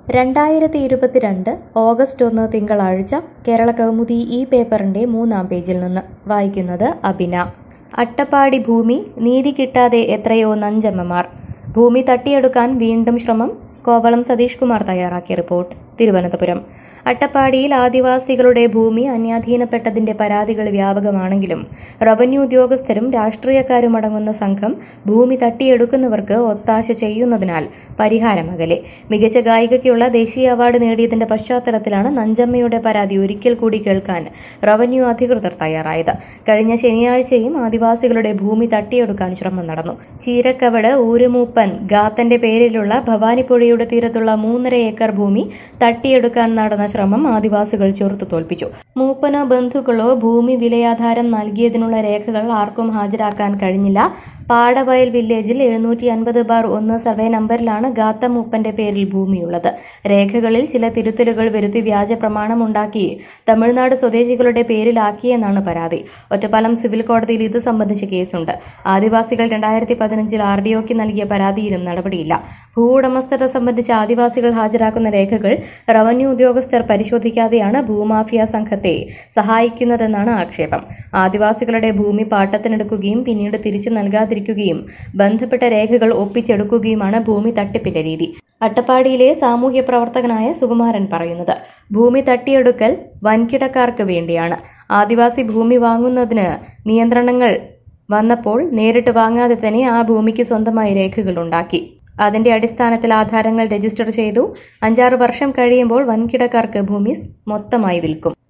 രണ്ടായിരത്തി ഇരുപത്തിരണ്ട് ഓഗസ്റ്റ് ഒന്ന് തിങ്കളാഴ്ച കേരള കൗമുദി ഈ പേപ്പറിന്റെ മൂന്നാം പേജിൽ നിന്ന് വായിക്കുന്നത് അബിന അട്ടപ്പാടി ഭൂമി നീതി കിട്ടാതെ എത്രയോ നഞ്ചമ്മമാർ ഭൂമി തട്ടിയെടുക്കാൻ വീണ്ടും ശ്രമം കോവളം സതീഷ് കുമാർ തയ്യാറാക്കിയ റിപ്പോർട്ട് തിരുവനന്തപുരം അട്ടപ്പാടിയിൽ ആദിവാസികളുടെ ഭൂമി അന്യാധീനപ്പെട്ടതിന്റെ പരാതികൾ വ്യാപകമാണെങ്കിലും റവന്യൂ ഉദ്യോഗസ്ഥരും രാഷ്ട്രീയക്കാരും അടങ്ങുന്ന സംഘം ഭൂമി തട്ടിയെടുക്കുന്നവർക്ക് ഒത്താശ ചെയ്യുന്നതിനാൽ പരിഹാരമകലെ മികച്ച ഗായികയ്ക്കുള്ള ദേശീയ അവാർഡ് നേടിയതിന്റെ പശ്ചാത്തലത്തിലാണ് നഞ്ചമ്മയുടെ പരാതി ഒരിക്കൽ കൂടി കേൾക്കാൻ റവന്യൂ അധികൃതർ തയ്യാറായത് കഴിഞ്ഞ ശനിയാഴ്ചയും ആദിവാസികളുടെ ഭൂമി തട്ടിയെടുക്കാൻ ശ്രമം നടന്നു ചീരക്കവട് ഊരുമൂപ്പൻ ഗാത്തന്റെ പേരിലുള്ള ഭവാനിപ്പുഴയുടെ തീരത്തുള്ള മൂന്നര ഏക്കർ ഭൂമി തട്ടിയെടുക്കാൻ നടന്ന ശ്രമം ആദിവാസികൾ ചെറുത്തു തോൽപ്പിച്ചു മൂപ്പനോ ബന്ധുക്കളോ ഭൂമി വിലയാധാരം നൽകിയതിനുള്ള രേഖകൾ ആർക്കും ഹാജരാക്കാൻ കഴിഞ്ഞില്ല പാടവയൽ വില്ലേജിൽ എഴുന്നൂറ്റി അൻപത് ബാർ ഒന്ന് സർവേ നമ്പറിലാണ് ഗാത്ത മൂപ്പന്റെ പേരിൽ ഭൂമിയുള്ളത് രേഖകളിൽ ചില തിരുത്തലുകൾ വരുത്തി വ്യാജ പ്രമാണമുണ്ടാക്കി തമിഴ്നാട് സ്വദേശികളുടെ പേരിലാക്കിയെന്നാണ് പരാതി ഒറ്റപ്പാലം സിവിൽ കോടതിയിൽ ഇത് സംബന്ധിച്ച കേസുണ്ട് ആദിവാസികൾ രണ്ടായിരത്തി പതിനഞ്ചിൽ ആർ ഡി ഒക്ക് നൽകിയ പരാതിയിലും നടപടിയില്ല ഭൂ ഉടമസ്ഥത സംബന്ധിച്ച ആദിവാസികൾ ഹാജരാക്കുന്ന രേഖകൾ റവന്യൂ ഉദ്യോഗസ്ഥർ പരിശോധിക്കാതെയാണ് ഭൂമാഫിയ സംഘത്തെ സഹായിക്കുന്നതെന്നാണ് ആക്ഷേപം ആദിവാസികളുടെ ഭൂമി പാട്ടത്തിനെടുക്കുകയും പിന്നീട് തിരിച്ചു നൽകാതിരിക്കുകയും ബന്ധപ്പെട്ട രേഖകൾ ഒപ്പിച്ചെടുക്കുകയുമാണ് ഭൂമി തട്ടിപ്പിന്റെ രീതി അട്ടപ്പാടിയിലെ സാമൂഹ്യ പ്രവർത്തകനായ സുകുമാരൻ പറയുന്നത് ഭൂമി തട്ടിയെടുക്കൽ വൻകിടക്കാർക്ക് വേണ്ടിയാണ് ആദിവാസി ഭൂമി വാങ്ങുന്നതിന് നിയന്ത്രണങ്ങൾ വന്നപ്പോൾ നേരിട്ട് വാങ്ങാതെ തന്നെ ആ ഭൂമിക്ക് സ്വന്തമായി രേഖകൾ ഉണ്ടാക്കി അതിന്റെ അടിസ്ഥാനത്തിൽ ആധാരങ്ങൾ രജിസ്റ്റർ ചെയ്തു അഞ്ചാറ് വർഷം കഴിയുമ്പോൾ വൻകിടക്കാർക്ക് ഭൂമി മൊത്തമായി വിൽക്കും